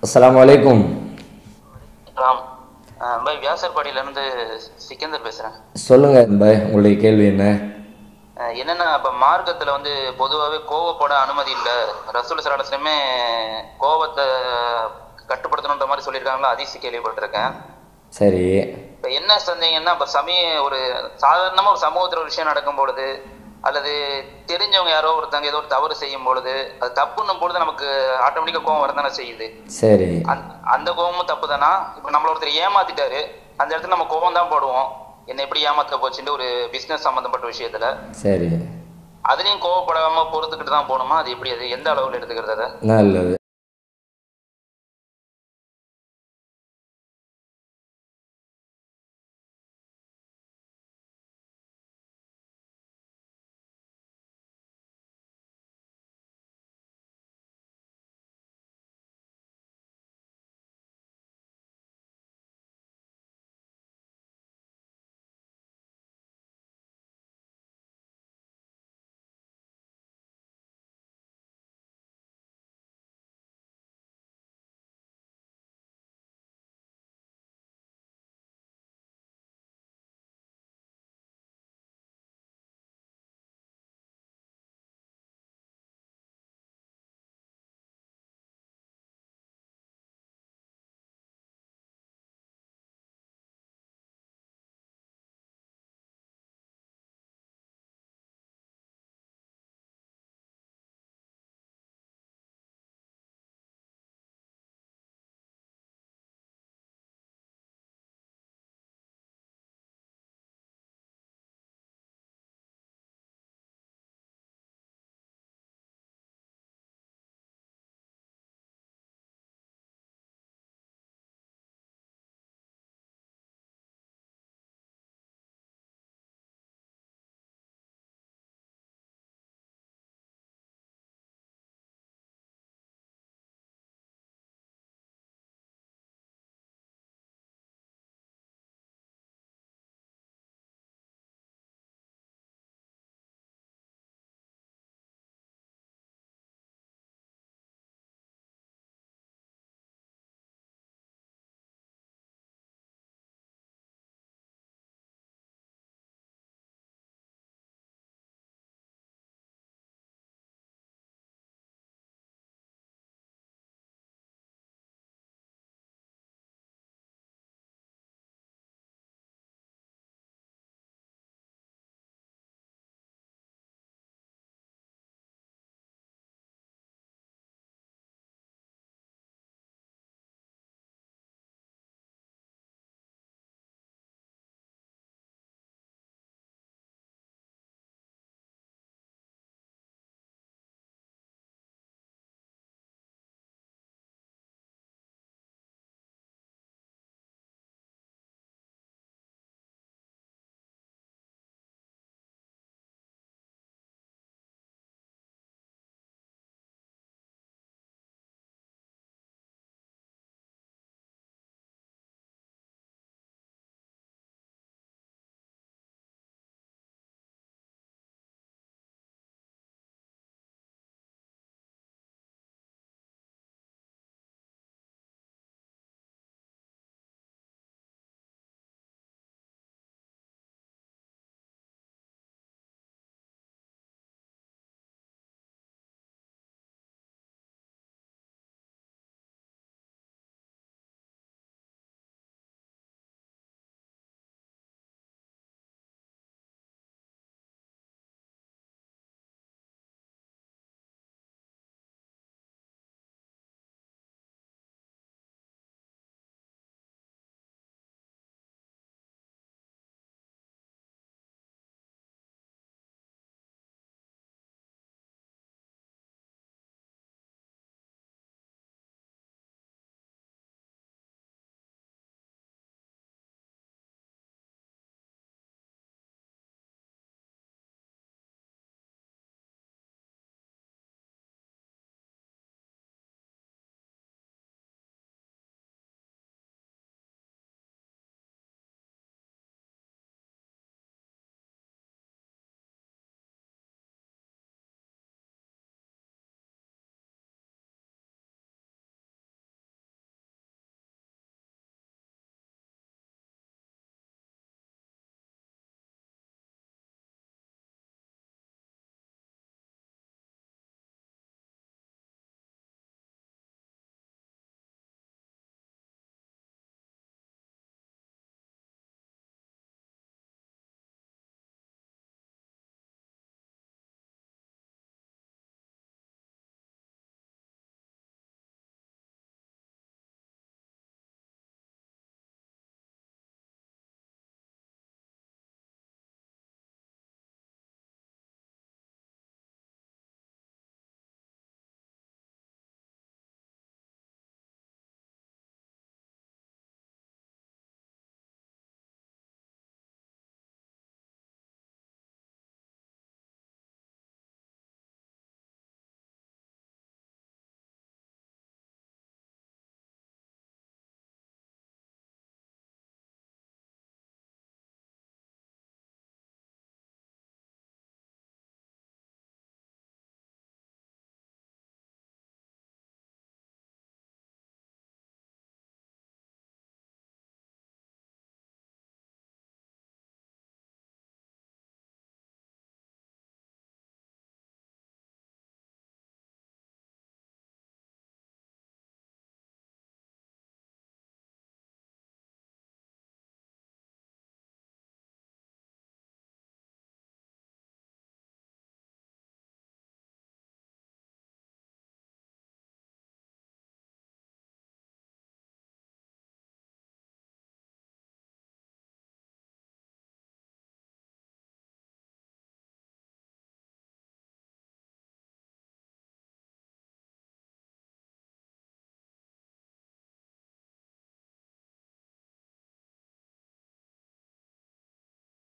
அஸ்ஸலாமு அலைக்கும் ராம் அஹ் பாய் வியாசர்பாடியிலேருந்து சிக்கந்தர் பேசுகிறேன் சொல்லுங்க பாய் உங்களுடைய கேள்வி என்ன என்னென்னா இப்போ மார்க்கத்தில் வந்து பொதுவாகவே கோவப்பட அனுமதி இல்லை ரசூல் சலாலஸ்லமே கோவத்தை கட்டுப்படுத்தணுன்ற மாதிரி சொல்லியிருக்காங்களா அதிசி கேள்விப்பட்டிருக்கேன் சரி இப்போ என்ன சந்தேகம்னா இப்போ சமய ஒரு சாதாரணமாக ஒரு சமூகத்தில் ஒரு விஷயம் நடக்கும் பொழுது அல்லது தெரிஞ்சவங்க யாரோ ஒருத்தங்க ஏதோ ஒரு தவறு செய்யும் பொழுது அது தப்புன்னும் பொழுது நமக்கு ஆட்டோமேட்டிக்காக கோவம் வரதானே செய்யுது சரி அந்த- அந்த கோவமும் தப்பு தானா இப்போ நம்மள ஒருத்தர் ஏமாத்திட்டாரு அந்த இடத்துல நம்ம கோவம் தான் போடுவோம் என்ன எப்படி ஏமாத்த போச்சுட்டு ஒரு பிசினஸ் சம்பந்தப்பட்ட விஷயத்துல சரி அதுலயும் கோவப்படாம பொறுத்துக்கிட்டு தான் போகணுமா அது எப்படி அது எந்த அளவுல எடுத்துக்கிறது அதை நல்லது